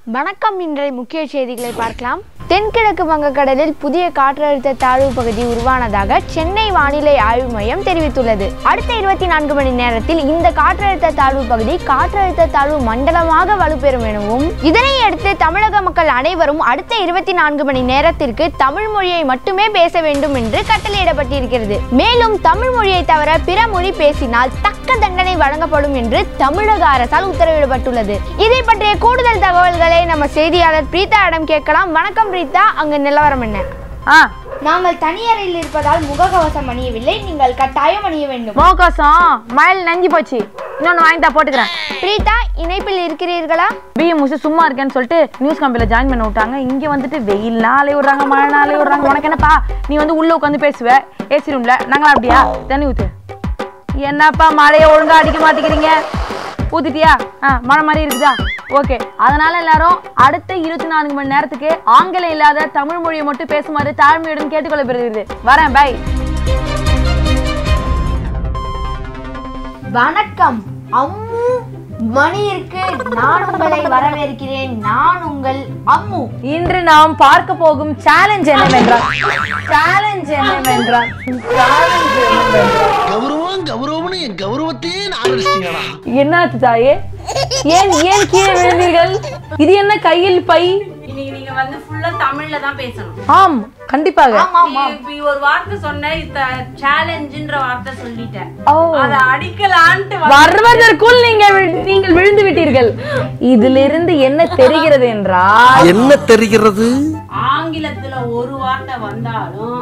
வணக்கம் இன்றைய முக்கிய செய்திகளை பார்க்கலாம் தென்கிழக்கு வங்கக்கடலில் புதிய காற்றழுத்த தாழ்வு பகுதி உருவானதாக சென்னை வானிலை ஆய்வு மையம் தெரிவித்துள்ளது அடுத்த இருபத்தி நான்கு மணி நேரத்தில் இந்த காற்றழுத்த தாழ்வு பகுதி காற்றழுத்த தாழ்வு மண்டலமாக வலுப்பெறும் எனவும் இதனை அடுத்து தமிழக மக்கள் அனைவரும் அடுத்த இருபத்தி நான்கு மணி நேரத்திற்கு தமிழ் மொழியை மட்டுமே பேச வேண்டும் என்று கட்டளையிடப்பட்டிருக்கிறது மேலும் தமிழ் மொழியை தவிர பிற மொழி பேசினால் தக்க தண்டனை வழங்கப்படும் என்று தமிழக அரசால் உத்தரவிடப்பட்டுள்ளது இதை பற்றிய கூடுதல் தகவல்களை நம்ம செய்தியாளர் பிரீதாவிடம் கேட்கலாம் வணக்கம் பிரீதா அங்க நிலவரம் என்ன ஆ நாங்கள் தனியறையில் இருப்பதால் முகக்கவசம் அணியவில்லை நீங்கள் கட்டாயம் அணிய வேண்டும் மோகோசம் மழையில் நஞ்சு போச்சு இன்னொன்று வாங்கிட்டா போட்டுக்கிறேன் பிரீதா இணைப்பில் இருக்கிறீர்களா பிஏ முடிச்சு சும்மா இருக்கேன்னு சொல்லிட்டு நியூஸ் கம்பெனியில் ஜாயின் பண்ண விட்டாங்க இங்கே வந்துட்டு வெயில்னா அலைய விட்றாங்க மழைனா அலைய விட்றாங்க உனக்கு என்னப்பா நீ வந்து உள்ளே உட்காந்து பேசுவ ஏசி ரூமில் நாங்களாம் அப்படியா தண்ணி ஊற்று என்னப்பா மழையை ஒழுங்கா அடிக்க மாட்டேங்கிறீங்க ஊத்திட்டியா ஆ மழை மாதிரி இருக்குதா ஓகே அதனால எல்லாரும் அடுத்த இருபத்தி நான்கு மணி நேரத்துக்கு ஆங்கிலம் இல்லாத தமிழ் மொழியை மட்டும் பேசுமாறு தாழ்மையுடன் கேட்டுக்கொள்ளப்படுகிறது வரேன் பை வணக்கம் அம்மு மணி இருக்கு நான் உங்களை வரவேற்கிறேன் நான் உங்கள் அம்மு இன்று நாம் பார்க்க போகும் சேலஞ்ச் என்னவென்றால் சேலஞ்ச் என்னவென்றால் challenge என்னவென்றால் கௌரவம் கௌரவம்னு என் கௌரவத்தையே நான் அடிச்சிட்டீங்களா என்னாச்சு தாயே ஏன் ஏன் கீழே விழுந்தீர்கள் இது என்ன கையில் பை இன்னைக்கு நீங்க வந்து ஃபுல்லா தமிழ்ல தான் பேசணும் ஆம் கண்டிப்பாக நீ இப்ப ஒரு வார்த்தை சொன்ன சேலஞ்சுன்ற வார்த்தை சொல்லிட்டேன் ஓ அத அடிக்கலான்ட்டு வ- வருவதற்குள் நீங்க வி- நீங்கள் விழுந்து விட்டீர்கள் இதிலிருந்து என்ன தெரிகிறது என்றால் என்ன தெரிகிறது ஆங்கிலத்துல ஒரு வார்த்தை வந்தாலும்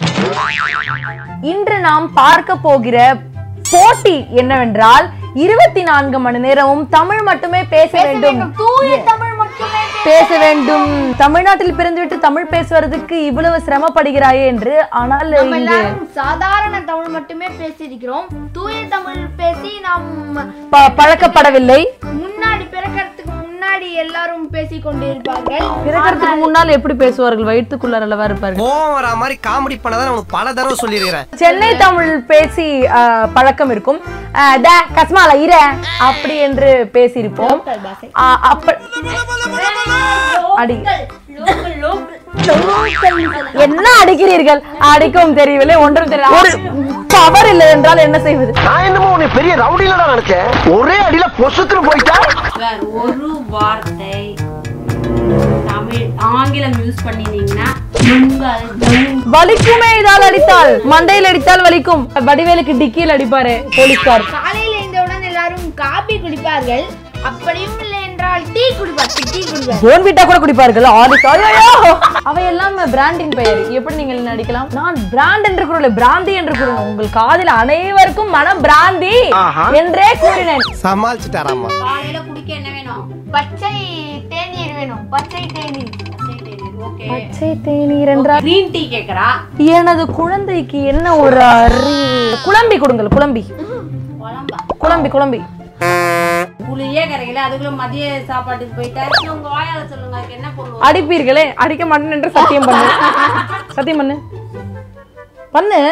இன்று நாம் பார்க்க போகிற போட்டி என்னவென்றால் இருபத்தி நான்கு மணி நேரமும் தமிழ் மட்டுமே பேச வேண்டும் தூய தமிழ் மட்டுமே பேச வேண்டும் தமிழ்நாட்டில் பிறந்துவிட்டு தமிழ் பேசுவதற்கு இவ்வளவு சிரமப்படுகிறாயே என்று ஆனால் நம்ம இங்கு எல்லாரும் சாதாரண தமிழ் மட்டுமே பேசியிருக்கிறோம் தூய தமிழ் பேசி நாம் ப- பழக்கப்படவில்லை முன்னாடி பிறக்கறதுக்கு முன்னாடி எல்லாரும் பேசிக் கொண்டிருப்பார்கள் பிறக்கிறதுக்கு முன்னால் எப்படி பேசுவார்கள் வயிற்றுக்குள்ளார அல்லவா இருப்பார்கள் கோவம் வரா மாதிரி காமெடி பண்ணதான் உனக்கு பல தடவை சொல்லியிருக்கிறேன் சென்னை தமிழ் பேசி அஹ், பழக்கம் இருக்கும் அஹ், டே, கஸ்மாலா இர அப்படி என்று பேசியிருப்போம் அஹ், அப்ப அடி லோக்கல் லோக்கல் என்ன அடிக்கிறீர்கள் அடிக்கவும் தெரியவில்லை ஒன்றும் தெரியல ஒரு பவர் இல்லை என்றால் என்ன செய்வது நான் என்னமோ உன்னை பெரிய ரவுடியில நினைச்சேன் ஒரே அடியில பொசுக்குன்னு போயிட்டா வேற ஒரு வார்த்தை தமிழ் ஆங்கிலம் யூஸ் பண்ணினீங்கன்னா உங்கள் தமிழ் வலிக்குமே இதால் அடித்தால் மண்டையில் அடித்தால் வலிக்கும் வடிவேலுக்கு டிக்கியில் அடிப்பாரு போலீஸ்கார் காலையில் எழுந்தவுடன் எல்லாரும் காபி குடிப்பார்கள் அப்படியும் இல்லை என்றால் டீ குடிப்பார்கள் டீ குடிப்பார்கள் போன்விட்டா கூட குடிப்பார்கள் ஆதிக் ஐயோ அவையெல்லாம் பிராண்டின் பெயர் எப்படி நீங்கள் நடிக்கலாம் நான் பிராண்ட் என்று கூறல பிராந்தி என்று கூறினேன் உங்கள் காதில் அனைவருக்கும் மனம் பிராந்தி என்றே கூறினேன் சமாளிச்சுட்டாராமா காலையில குடிக்க என்ன வேணும் பச்சை தேநீர் வேணும் பச்சை தேநீர் ஓகே பச்சை தேநீர் என்றால் கிரீன் டீ கேக்குறா எனது குழந்தைக்கு என்ன ஒரு அறி குழம்பி கொடுங்கள் குழம்பி குழம்பா குழம்பி குழம்பி புளியே கரைக்கல அதுக்குள்ள மதிய சாப்பாட்டுக்கு போயிட்டா உங்க வாயால சொல்லுங்க அதுக்கு என்ன பொருள் அடிப்பீர்களே அடிக்க மாட்டேன் என்று சத்தியம் பண்ணு சத்தியம் பண்ணு பண்ணு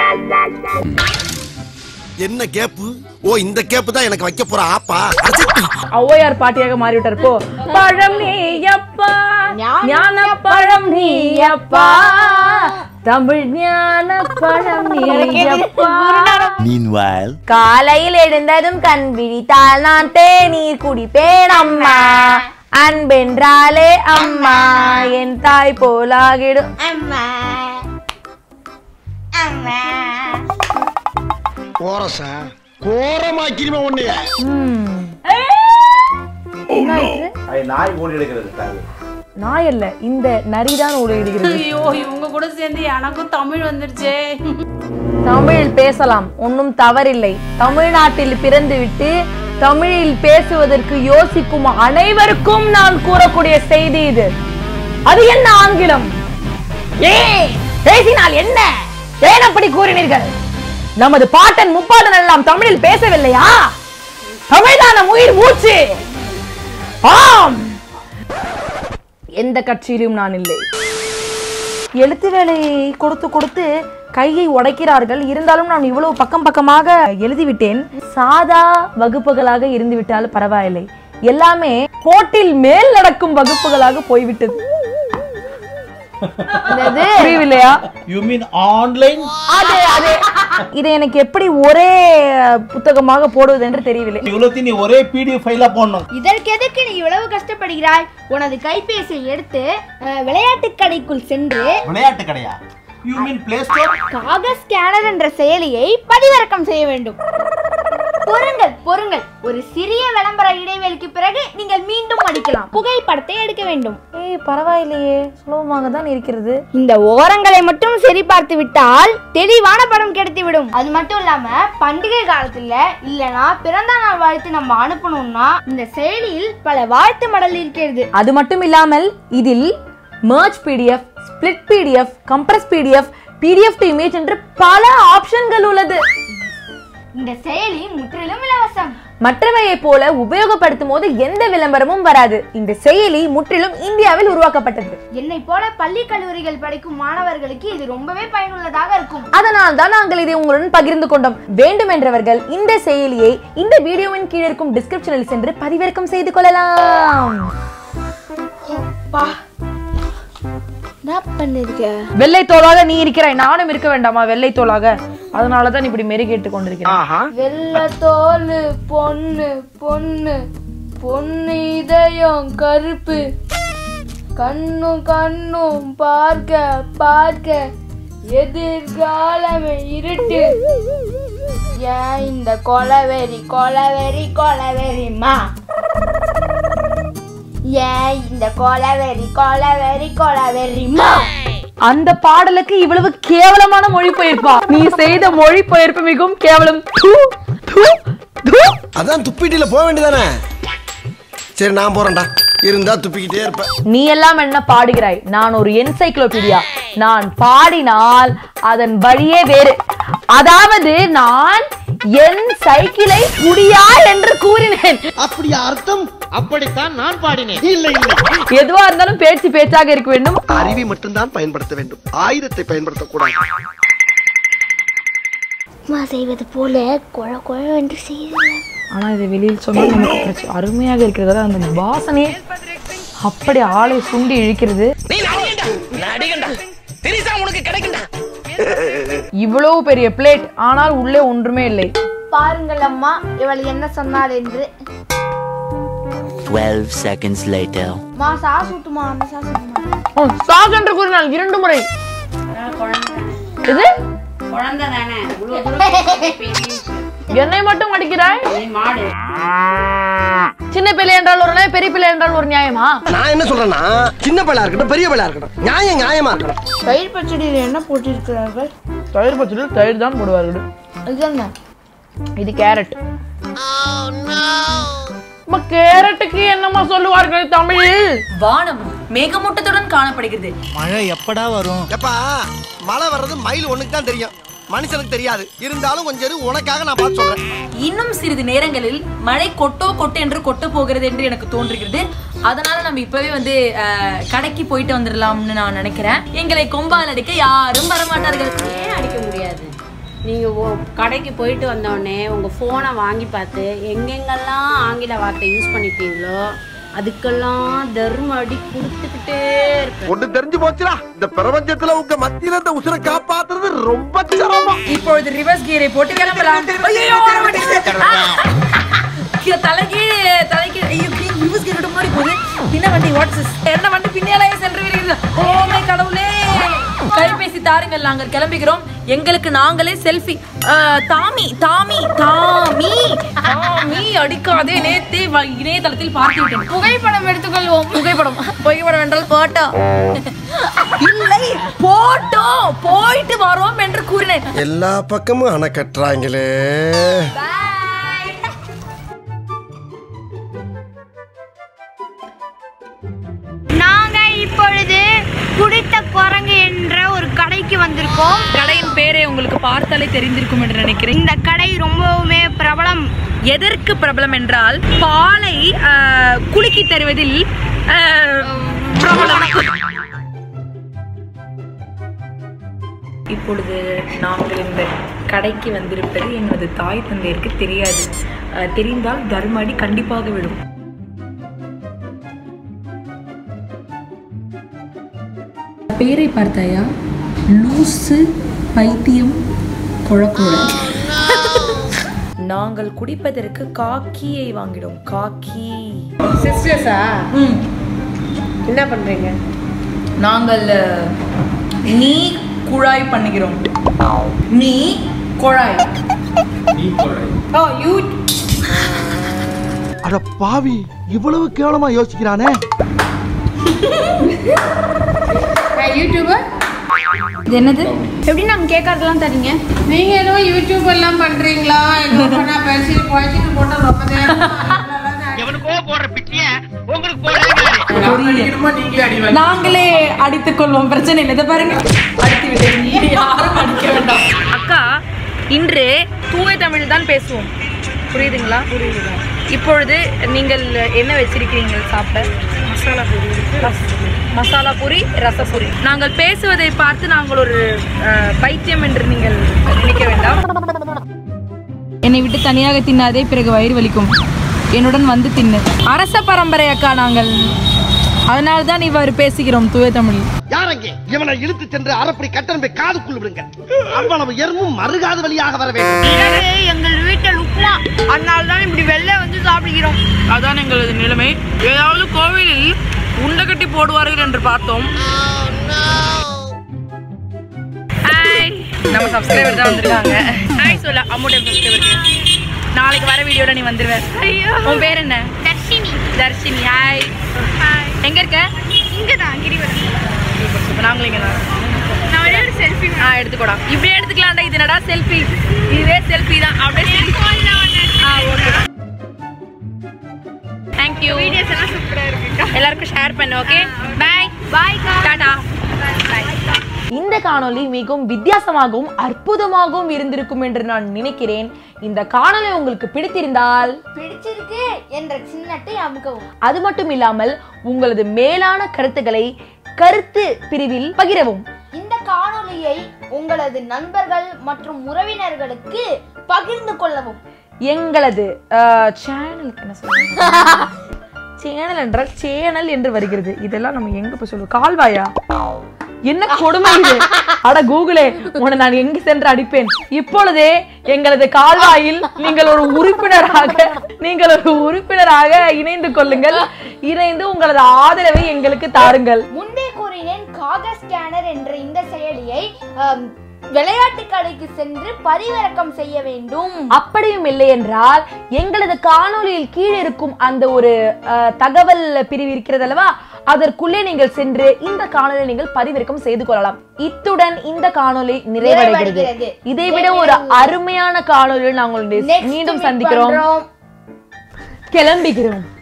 என்ன கேப்பு ஓ இந்த கேப்பு தான் எனக்கு வைக்க போற ஆப்பா ஔவையார் பாட்டியாக மாறிவிட்டார் போ பழம் நீயப்பா ஞான பழம் நீயப்பா தமிழ் ஞான பழம் நீயப்பா மீன்வாயில் காலையில் எழுந்ததும் கண் விழித்தால் நான் தேநீர் குடிப்பேன் அம்மா அன்பென்றாலே அம்மா என் தாய் போலாகிடும் அம்மா அம்மா கோரசா கோரமாக்கிருமா உன்னைய நாய் ஓடி எடுக்கிறது தாங்க நாய் அல்ல இந்த நரிதான் ஓடிடுகிறது ஐயோ இவங்க கூட சேர்ந்து எனக்கும் தமிழ் வந்துருச்சே தமிழ் பேசலாம் ஒன்றும் தவறில்லை தமிழ்நாட்டில் பிறந்துவிட்டு தமிழில் பேசுவதற்கு யோசிக்கும் அனைவருக்கும் நான் கூறக்கூடிய செய்தி இது அது என்ன ஆங்கிலம் ஏ பேசினால் என்ன ஏன் அப்படி கூறினீர்கள் நமது பாட்டன் முப்பாட்டன் எல்லாம் தமிழில் பேசவில்லையா தமிழ்தான் நம் உயிர் மூச்சு ஆம் எந்த கட்சியிலும் நான் இல்லை எழுத்து வேலையை கொடுத்து கொடுத்து கையை உடைக்கிறார்கள் இருந்தாலும் நான் இவ்வளவு பக்கம் பக்கமாக எழுதிவிட்டேன் சாதா வகுப்புகளாக இருந்துவிட்டால் பரவாயில்லை எல்லாமே கோட்டில் மேல் நடக்கும் வகுப்புகளாக போய்விட்டது என்னது? புரியவில்லையா யூ மீன் ஆன்லைன் அது அது இதை எனக்கு எப்படி ஒரே புத்தகமாக போடுவது என்று தெரியவில்லை இவ்வளோத்தையும் நீ ஒரே பிடிஎஃப் ஃபைலா போடணும் இதற்கு எதுக்கு நீ இவ்வளவு கஷ்டப்படுகிறாய் உனது கைபேசியை எடுத்து அஹ், விளையாட்டுக் கடைக்குள் சென்று விளையாட்டு கடையா யூ மீன் பிளே ஸ்டோர் காக ஸ்கேனர் என்ற செயலியை பதிவிறக்கம் செய்ய வேண்டும் பொறுங்கள் பொறுங்கள் ஒரு சிறிய விளம்பர இடைவெளிக்கு பிறகு நீங்கள் மீண்டும் அடிக்கலாம் புகைப்படத்தை எடுக்க வேண்டும் ஏய் பரவாயில்லையே சுலபமாக தான் இருக்கிறது இந்த ஓரங்களை மட்டும் சரி பார்த்து விட்டால் தெளிவான படம் கிடைத்துவிடும் அது மட்டும் இல்லாம பண்டிகை காலத்துல இல்லனா பிறந்த நாள் வாழ்த்து நம்ம அனுப்பணும்னா இந்த செயலியில் பல வாழ்த்து மடல் இருக்கிறது அது மட்டும் இல்லாமல் இதில் merge PDF split PDF compress PDF PDF to image என்று பல ஆப்ஷன்கள் உள்ளது இந்த செயலி முற்றிலும் இலவசம் மற்றவையை போல உபயோகப்படுத்தும் போது எந்த விளம்பரமும் வராது இந்த செயலி முற்றிலும் இந்தியாவில் உருவாக்கப்பட்டது என்னை போல பள்ளி கல்லூரிகள் படிக்கும் மாணவர்களுக்கு இது ரொம்பவே பயனுள்ளதாக இருக்கும் அதனால் தான் நாங்கள் இதை உங்களுடன் பகிர்ந்து கொண்டோம் வேண்டும் என்றவர்கள் இந்த செயலியை இந்த வீடியோவின் கீழே இருக்கும் டிஸ்கிரிப்ஷனில் சென்று பதிவிறக்கம் செய்து கொள்ளலாம் என்ன பண்ணிருக்க வெள்ளை தோலாக நீ இருக்கிறாய் நானும் இருக்க வேண்டாமா வெள்ளை தோலாக அதனாலதான் இப்படி மெருகேட்டு கொண்டிருக்கிறேன் வெள்ள தோல் பொண்ணு பொண்ணு பொண்ணு இதயம் கருப்பு கண்ணும் கண்ணும் பார்க்க பார்க்க எதிர்காலமே இருட்டு ஏன் இந்த கொலவெறி கொலவெறி கொலவெறிமா ஏன் இந்த கொலவெறி கொலவெறி கொலவெறிமா அந்த பாடலுக்கு இவ்வளவு கேவலமான மொழிபெயர்ப்பா நீ செய்த மொழிபெயர்ப்பு மிகவும் கேவலம் தூ, தூ, தூ. அதான் துப்பிட்டில போக வேண்டியதானே சரி நான் போறேன்டா இருந்தா துப்பிக்கிட்டே இருப்பேன் நீ எல்லாம் என்ன பாடுகிறாய் நான் ஒரு என்சைக்ளோபீடியா நான் பாடினால் அதன் வழியே வேறு அதாவது நான் என் சைக்கிளை புடியா என்று கூறினேன் அப்படி அர்த்தம் அப்படித்தான் நான் பாடினேன் இல்லை இல்லை எதுவா இருந்தாலும் பேச்சு பேச்சாக இருக்க வேண்டும் அறிவை மட்டும்தான் பயன்படுத்த வேண்டும் ஆயுதத்தை பயன்படுத்தக்கூடாது அம்மா செய்வது போல கொழ கொழ என்று செய்து ஆனா இதை வெளியில் சொன்னால் நமக்கு பிரச்சனை அருமையாக இருக்கிறது அந்த வாசனையே அப்படி ஆளை சுண்டி இழுக்கிறது இவ்வளவு பெரிய பிளேட் ஆனால் உள்ளே ஒன்றுமே இல்லை பாருங்கள் அம்மா இவள் என்ன சொன்னாள் என்று 12 seconds later. மா சாஸ் ஊட்டுமா அம்மா சாஸ் ஊட்டுமா ஓ, சாஸ் என்று கூறினால் இரண்டு முறை இது குழந்தை தானே இவ்வளவு தூரம் பெரிய விஷயம். என்னை மட்டும் அடிக்கிறாய் நீ மாடு சின்ன பிள்ளை என்றால் ஒரு நியாயம் பெரிய பிள்ளை என்றால் ஒரு நியாயமா நான் என்ன சொல்றேன்னா சின்ன பையலா இருக்கட்டும் பெரிய பையலா இருக்கட்டும் நியாயம் நியாயமா இருக்கணும் தயிர் பச்சடியில் என்ன போட்டிருக்கிறார்கள் தயிர் பச்சடியில் தயிர் தான் போடுவார்கள் இது என்ன இது கேரட் அம்மா, கேரட்டுக்கு என்னம்மா சொல்லுவார்கள் தமிழில் வானம் மேகமூட்டத்துடன் காணப்படுகிறது மழை எப்படா வரும் எப்பா மழை வர்றது மயில் ஒண்ணுக்கு தான் தெரியும் மனுஷனுக்கு தெரியாது இருந்தாலும் கொஞ்சம் இரு, உனக்காக நான் பார்த்து சொல்றேன் இன்னும் சிறிது நேரங்களில் மழை கொட்டோ கொட்டு என்று கொட்ட போகிறது என்று எனக்கு தோன்றுகிறது அதனால நம்ம இப்பவே வந்து அஹ், கடைக்கு போயிட்டு வந்துடலாம்னு நான் நினைக்கிறேன் எங்களை கொம்பால் அடிக்க யாரும் வரமாட்டார்கள் ஏன் அடிக்க முடியாது நீங்க ஓ- கடைக்கு போயிட்டு வந்தோடனே உங்க போனை வாங்கி பார்த்து எங்கெங்கெல்லாம் ஆங்கில வார்த்தை யூஸ் பண்ணிருக்கீங்களோ அதுக்கெல்லாம் தர்ம அடி கொடுத்துக்கிட்டே இருப்பேன் ஒண்ணு தெரிஞ்சு போச்சுடா இந்த பிரபஞ்சத்துல உங்க மத்தியில இந்த உசுரை காப்பாத்துறது ரொம்ப சிரமம் இப்பொழுது ரிவர்ஸ் கியரை போட்டு கிளம்பலாம் ஐயையோ, வர மாட்டேங்குது. கீழே தலைகீழ் தலைகீழ் ஐயோ ரிவர்ஸ் கியர் முன்னாடி போகுது பின்ன வண்டி வாட்ஸ் என்ன வண்டி பின்னாலே சென்று விடுகிறது ஓ மை கடவுளே கைபேசி தாருங்கள் நாங்கள் கிளம்புகிறோம் எங்களுக்கு நாங்களே செல்ஃபி தாமி தாமி தாமி தாமி அடிக்காதே நேத்தே வ- இணையதளத்தில் பார்த்து விட்டேன் புகைப்படம் எடுத்துக்கொள்வோம் புகைப்படம் புகைப்படம் என்றால் போட்டோ இல்லை போட்டோ போயிட்டு வரோம் என்று கூறினேன் எல்லா பக்கமும் அணை கட்டுறாங்களே நாங்க இப்பொழுது குடித்த குரங்கு என்ற ஒரு கடைக்கு வந்திருக்கோம் கடையின் பேரை உங்களுக்கு பார்த்தாலே தெரிந்திருக்கும் என்று நினைக்கிறேன் இந்த கடை ரொம்பவுமே பிரபலம் எதற்கு பிரபலம் என்றால் பாலை ஆஹ், குலுக்கி தருவதில் ஆஹ், பிரபலம் இப்பொழுது நாங்கள் இந்த கடைக்கு வந்திருப்பது எங்களது தாய் தந்தையருக்கு தெரியாது ஆஹ், தெரிந்தால் தர்மடி கண்டிப்பாக விடும் பேரை பார்த்தாயா லூசு பைத்தியம் குழப்போட நாங்கள் குடிப்பதற்கு காக்கியை வாங்கிடும் காக்கி சிஸ்டர்ஸா என்ன பண்றீங்க நாங்கள் அஹ், நீ குழாய் பண்ணுகிறோம் நீ குழாய் ஓ யூ அட பாவி இவ்வளவு கேவலமா யோசிக்கிறானே யூடியூபர் இது என்னது எப்படி நாங்க கேட்கறதெல்லாம் தரீங்க நீங்க ஏதோ யூடியூப் எல்லாம் பண்றீங்களா ஏதோ பண்ணா பேசி குழச்சிட்டு போட்டா ரொம்ப நேரம் எவனுக்கோ போடுற பிட்டிய உங்களுக்கு போடுறேன் நாங்களே அடித்துக் கொள்வோம் பிரச்சனை இல்லை இதை பாருங்க அடித்து விட்டேன் யாரும் அடிக்க வேண்டாம் அக்கா இன்று தூய தமிழ் தான் பேசுவோம் புரியுதுங்களா புரியுதுங்களா இப்பொழுது நீங்கள் என்ன வச்சிருக்கிறீங்க சாப்பிட மசாலா பூரி மசாலா பூரி ரசபூரி நாங்கள் பேசுவதை பார்த்து நாங்கள் ஒரு அஹ், பைத்தியம் என்று நீங்கள் நினைக்க வேண்டாம் என்னை விட்டு தனியாக தின்னாதே பிறகு வயிறு வலிக்கும் என்னுடன் வந்து தின்னு அரச பரம்பரை அக்கா நாங்கள் அதனால தான் இவ்வாறு பேசுகிறோம் தூய தமிழ் யாரங்க இவனை இழுத்து சென்று அரைப்படி கட்டணம் போய் காதுக்குள் விடுங்க அவ்வளவு எறும்பும் மறுகாது வழியாக வர வேண்டும் எங்கள் வீட்டில் உப்புமா அதனால தான் இப்படி வெளில வந்து சாப்பிடுகிறோம் அதான் எங்களது நிலைமை ஏதாவது கோவிலில் உண்டை கட்டி போடுவார்கள் என்று பார்த்தோம் ஹாய் நம்ம சப்ஸ்கிரைபர் தான் வந்திருக்காங்க ஹாய் சொல்ல அம்முடைய சப்ஸ்கிரைபருக்கு நாளைக்கு வர வீடியோட நீ வந்துருவேன் உன் பேர் என்ன தர்ஷினி தர்ஷினி ஹாய் ஹாய் எங்க இருக்க இங்க தான் கிரிவலம் சூப்பர் சூப்பர் நாங்களும் இங்க தான் நான் ஒரே ஒரு செல்ஃபி ஆ எடுத்துக்கோடா இப்படியே எடுத்துக்கலாம்டா இது என்னடா செல்ஃபி இதுவே செல்ஃபி தான் அப்படியே ஆ ஓகே தேங்க் யூ வீடியோஸ் எல்லாம் சூப்பரா இருக்கு எல்லாருக்கும் ஷேர் பண்ணு ஓகே பை பை டாடா இந்த காணொளி மிகவும் வித்தியாசமாகவும் அற்புதமாகவும் இருந்திருக்கும் என்று நான் நினைக்கிறேன் இந்த காணொளி உங்களுக்கு பிடித்திருந்தால் பிடிச்சிருக்கு என்ற சின்னத்தை அமுக்கவும் அது மட்டும் இல்லாமல் உங்களது மேலான கருத்துக்களை கருத்து பிரிவில் பகிரவும் இந்த காணொளியை உங்களது நண்பர்கள் மற்றும் உறவினர்களுக்கு பகிர்ந்து கொள்ளவும் எங்களது சேனலுக்கு என்ன சொல்லுங்க சேனல் என்றால் சேனல் என்று வருகிறது இதெல்லாம் நம்ம எங்க போய் சொல்லுவோம் கால்வாயா என்ன கொடுமை இது அட கூகுளே உன்னை நான் எங்க சென்று அடிப்பேன் இப்பொழுதே எங்களது கால்வாயில் நீங்கள் ஒரு உறுப்பினராக நீங்கள் ஒரு உறுப்பினராக இணைந்து கொள்ளுங்கள் இணைந்து உங்களது ஆதரவை எங்களுக்கு தாருங்கள் முன்பே கூறினேன் காக ஸ்கேனர் என்ற இந்த செயலியை ஆம், விளையாட்டு கடைக்கு சென்று பதிவிறக்கம் செய்ய வேண்டும் அப்படியும் இல்லை என்றால் எங்களது காணொளியில் கீழே இருக்கும் அந்த ஒரு அஹ், தகவல் பிரிவு இருக்கிறது அல்லவா அதற்குள்ளே நீங்கள் சென்று இந்த காணொளியை நீங்கள் பதிவிறக்கம் செய்து கொள்ளலாம் இத்துடன் இந்த காணொளி நிறைவடைகிறது நிறைவடைகிறது. இதை விட ஒரு அருமையான காணொளியில் நாங்கள் Next மீண்டும் meet சந்திக்கிறோம் பண்றோம். கிளம்புகிறோம்